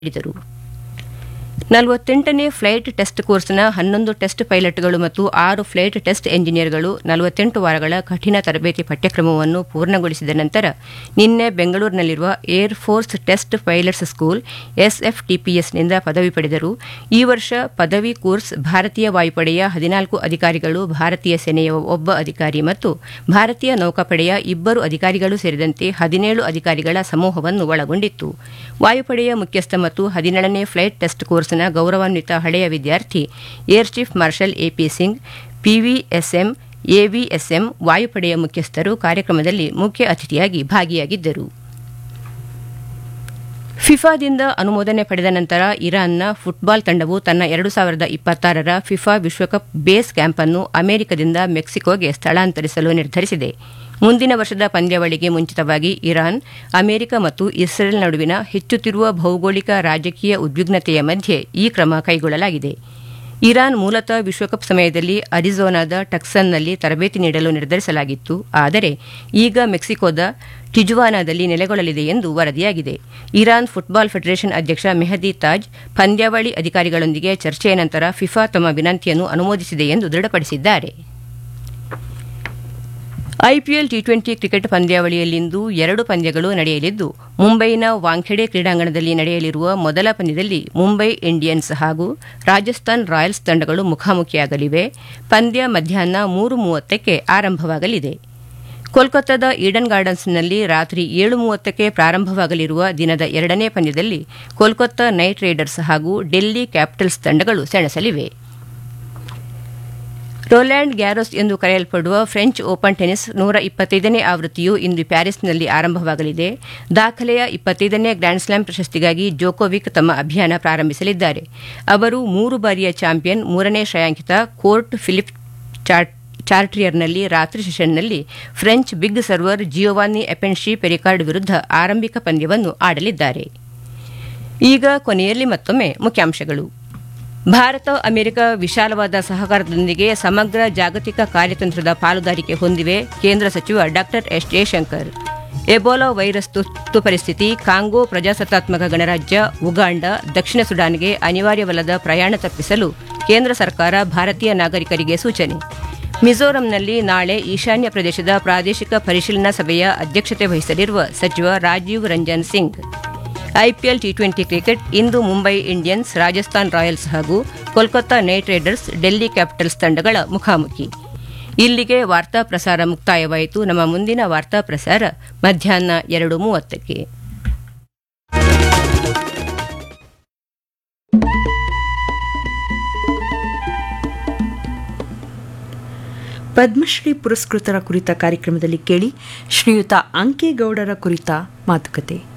ಹೇಳಿದರು ನಲವತ್ತೆಂಟನೇ flight test ಕೋರ್ಸ್ನ ಹನ್ನೊಂದು ಟೆಸ್ಟ್ ಪೈಲಟ್ಗಳು ಮತ್ತು ಆರು ಫ್ಲೈಟ್ ಟೆಸ್ಟ್ ಎಂಜಿನಿಯರ್ಗಳು ನಲವತ್ತೆಂಟು ವಾರಗಳ ಕಠಿಣ ತರಬೇತಿ ಪಠ್ಯಕ್ರಮವನ್ನು ಪೂರ್ಣಗೊಳಿಸಿದ ನಂತರ ನಿನ್ನೆ ಬೆಂಗಳೂರಿನಲ್ಲಿರುವ air force test pilots school ಎಸ್ಎಫ್ಟಿಪಿಎಸ್ನಿಂದ ಪದವಿ ಪಡೆದರು ಈ ವರ್ಷ ಪದವಿ ಕೋರ್ಸ್ ಭಾರತೀಯ ವಾಯುಪಡೆಯ ಹದಿನಾಲ್ಕು ಅಧಿಕಾರಿಗಳು ಭಾರತೀಯ ಸೇನೆಯ ಒಬ್ಬ ಅಧಿಕಾರಿ ಮತ್ತು ಭಾರತೀಯ ನೌಕಾಪಡೆಯ ಇಬ್ಬರು ಅಧಿಕಾರಿಗಳು ಸೇರಿದಂತೆ ಹದಿನೇಳು ಅಧಿಕಾರಿಗಳ ಸಮೂಹವನ್ನು ಒಳಗೊಂಡಿತ್ತು ವಾಯುಪಡೆಯ ಮುಖ್ಯಸ್ಥ ಮತ್ತು ಹದಿನೇಳನೇ ಫ್ಲೈಟ್ ಟೆಸ್ಟ್ ಕೋರ್ಸ್ನ ಗೌರವಾನ್ವಿತ ಹಳೆಯ ವಿದ್ಯಾರ್ಥಿ air chief marshal A P Singh PVSM AVSM ವಾಯುಪಡೆಯ ಮುಖ್ಯಸ್ಥರು ಕಾರ್ಯಕ್ರಮದಲ್ಲಿ ಮುಖ್ಯ ಅತಿಥಿಯಾಗಿ ಭಾಗಿಯಾಗಿದ್ದರು ಫಿಫಾದಿಂದ ಅನುಮೋದನೆ ಪಡೆದ ನಂತರ ಇರಾನ್ನ ಫುಟ್ಬಾಲ್ ತಂಡವು ತನ್ನ ಎರಡು ಸಾವಿರದ ಇಪ್ಪತ್ತಾರರ ಫಿಫಾ ವಿಶ್ವಕಪ್ ಬೇಸ್ ಕ್ಯಾಂಪ್ ಅನ್ನು ಅಮೆರಿಕದಿಂದ ಮೆಕ್ಸಿಕೋಗೆ ಸ್ಥಳಾಂತರಿಸಲು ನಿರ್ಧರಿಸಿದೆ ಮುಂದಿನ ವರ್ಷದ ಪಂದ್ಯಾವಳಿಗೆ ಮುಂಚಿತವಾಗಿ ಇರಾನ್ ಅಮೆರಿಕ ಮತ್ತು ಇಸ್ರೇಲ್ ನಡುವಿನ ಹೆಚ್ಚುತ್ತಿರುವ ಭೌಗೋಳಿಕ ರಾಜಕೀಯ ಉದ್ವಿಗ್ನತೆಯ ಮಧ್ಯೆ ಈ ಕ್ರಮ ಕೈಗೊಳ್ಳಲಾಗಿದೆ ಇರಾನ್ ಮೂಲತಃ ವಿಶ್ವಕಪ್ ಸಮಯದಲ್ಲಿ ಅರಿಜೋನಾದ ಟಕ್ಸನ್ನಲ್ಲಿ ತರಬೇತಿ ನೀಡಲು ನಿರ್ಧರಿಸಲಾಗಿತ್ತು ಆದರೆ ಈಗ ಮೆಕ್ಸಿಕೋದ ಟಿಜುವಾನಾದಲ್ಲಿ ನೆಲೆಗೊಳ್ಳಲಿದೆ ಎಂದು ವರದಿಯಾಗಿದೆ ಇರಾನ್ ಫುಟ್ಬಾಲ್ ಫೆಡರೇಷನ್ ಅಧ್ಯಕ್ಷ ಮೆಹದಿ ತಾಜ್ ಪಂದ್ಯಾವಳಿ ಅಧಿಕಾರಿಗಳೊಂದಿಗೆ ಚರ್ಚೆಯ ನಂತರ ಫಿಫಾ ತಮ್ಮ ವಿನಂತಿಯನ್ನು ಅನುಮೋದಿಸಿದೆ ಎಂದು ದೃಢಪಡಿಸಿದ್ದಾರೆ ಐಪಿಎಲ್ ಟಿ ಟ್ವೆಂಟಿ ಕ್ರಿಕೆಟ್ ಪಂದ್ಯಾವಳಿಯಲ್ಲಿಂದು ಎರಡು ಪಂದ್ಯಗಳು ನಡೆಯಲಿದ್ದು ಮುಂಬೈನ ವಾಂಖೆಡೆ ಕ್ರೀಡಾಂಗಣದಲ್ಲಿ ನಡೆಯಲಿರುವ ಮೊದಲ ಪಂದ್ಯದಲ್ಲಿ ಮುಂಬೈ ಇಂಡಿಯನ್ಸ್ ಹಾಗೂ ರಾಜಸ್ಥಾನ್ ರಾಯಲ್ಸ್ ತಂಡಗಳು ಮುಖಾಮುಖಿಯಾಗಲಿವೆ ಪಂದ್ಯ ಮಧ್ಯಾಹ್ನ ಮೂರು ಮೂವತ್ತಕ್ಕೆ ಆರಂಭವಾಗಲಿದೆ ಕೋಲ್ಕತ್ತಾದ ಈಡನ್ ಗಾರ್ಡನ್ಸ್ನಲ್ಲಿ ರಾತ್ರಿ ಏಳು ಮೂವತ್ತಕ್ಕೆ ಪ್ರಾರಂಭವಾಗಲಿರುವ ದಿನದ ಎರಡನೇ ಪಂದ್ಯದಲ್ಲಿ ಕೋಲ್ಕತ್ತಾ ನೈಟ್ ರೈಡರ್ಸ್ ಹಾಗೂ ಡೆಲ್ಲಿ ಕ್ಯಾಪಿಟಲ್ಸ್ ತಂಡಗಳು ಸೆಣಸಲಿವೆ ರೋಲ್ಯಾಂಡ್ ಗ್ಯಾರೋಸ್ ಎಂದು ಕರೆಯಲ್ಪಡುವ ಫ್ರೆಂಚ್ ಓಪನ್ ಟೆನಿಸ್ ನೂರ ಇಪ್ಪತ್ತೈದನೇ ಆವೃತ್ತಿಯು ಇಂದು ಪ್ಯಾರಿಸ್ನಲ್ಲಿ ಆರಂಭವಾಗಲಿದೆ ದಾಖಲೆಯ ಇಪ್ಪತ್ತೈದನೇ ಗ್ರ್ಯಾಂಡ್ ಸ್ಲಾಮ್ ಪ್ರಶಸ್ತಿಗಾಗಿ ಜೋಕೋವಿಕ್ ತಮ್ಮ ಅಭಿಯಾನ ಪ್ರಾರಂಭಿಸಲಿದ್ದಾರೆ ಅವರು ಮೂರು ಬಾರಿಯ ಚಾಂಪಿಯನ್ ಮೂರನೇ ಶ್ರೇಯಾಂಕಿತ ಕೋರ್ಟ್ ಫಿಲಿಪ್ ಚಾರ್ಟ್ರಿಯರ್ನಲ್ಲಿ ರಾತ್ರಿ ಸೆಷನ್ನಲ್ಲಿ French big server Giovanni Mpetshi Perricard ವಿರುದ್ಧ ಆರಂಭಿಕ ಪಂದ್ಯವನ್ನು ಆಡಲಿದ್ದಾರೆ ಈಗ ಕೊನೆಯಲ್ಲಿ ಮತ್ತೊಮ್ಮೆ ಮುಖ್ಯಾಂಶಗಳು ಭಾರತ ಅಮೆರಿಕ ವಿಶಾಲವಾದ ಸಹಕಾರದೊಂದಿಗೆ ಸಮಗ್ರ ಜಾಗತಿಕ ಕಾರ್ಯತಂತ್ರದ ಪಾಲುದಾರಿಕೆ ಹೊಂದಿವೆ ಕೇಂದ್ರ ಸಚಿವ ಡಾ ಎಸ್ ಜಯಶಂಕರ್ ಎಬೋಲಾ ವೈರಸ್ ತುರ್ತು ಪರಿಸ್ಥಿತಿ ಕಾಂಗೋ ಪ್ರಜಾಸತ್ತಾತ್ಮಕ ಗಣರಾಜ್ಯ ಉಗಾಂಡ ದಕ್ಷಿಣ ಸುಡಾನ್ಗೆ ಅನಿವಾರ್ಯವಲ್ಲದ ಪ್ರಯಾಣ ತಪ್ಪಿಸಲು ಕೇಂದ್ರ ಸರ್ಕಾರ ಭಾರತೀಯ ನಾಗರಿಕರಿಗೆ ಸೂಚನೆ ಮಿಜೋರಂನಲ್ಲಿ ನಾಳೆ ಈಶಾನ್ಯ ಪ್ರದೇಶದ ಪ್ರಾದೇಶಿಕ ಪರಿಶೀಲನಾ ಸಭೆಯ ಅಧ್ಯಕ್ಷತೆ ವಹಿಸಲಿರುವ ಸಚಿವ Rajiv Ranjan Singh IPL T twenty cricket ಇಂದು ಮುಂಬೈ ಇಂಡಿಯನ್ಸ್ ರಾಜಸ್ಥಾನ್ ರಾಯಲ್ಸ್ ಹಾಗೂ Kolkata knight riders Delhi capitals ತಂಡಗಳ ಮುಖಾಮುಖಿ ಇಲ್ಲಿಗೆ ವಾರ್ತಾ ಪ್ರಸಾರ ಮುಕ್ತಾಯವಾಯಿತು ನಮ್ಮ ಮುಂದಿನ ವಾರ್ತಾ ಪ್ರಸಾರ ಮಧ್ಯಾಹ್ನ ಎರಡು ಮೂವತ್ತಕ್ಕೆ ಪದ್ಮಶ್ರೀ ಪುರಸ್ಕೃತರ ಕುರಿತ ಕಾರ್ಯಕ್ರಮದಲ್ಲಿ ಕೇಳಿ ಶ್ರೀಯುತ ಅಂಕೇಗೌಡರ ಕುರಿತ ಮಾತುಕತೆ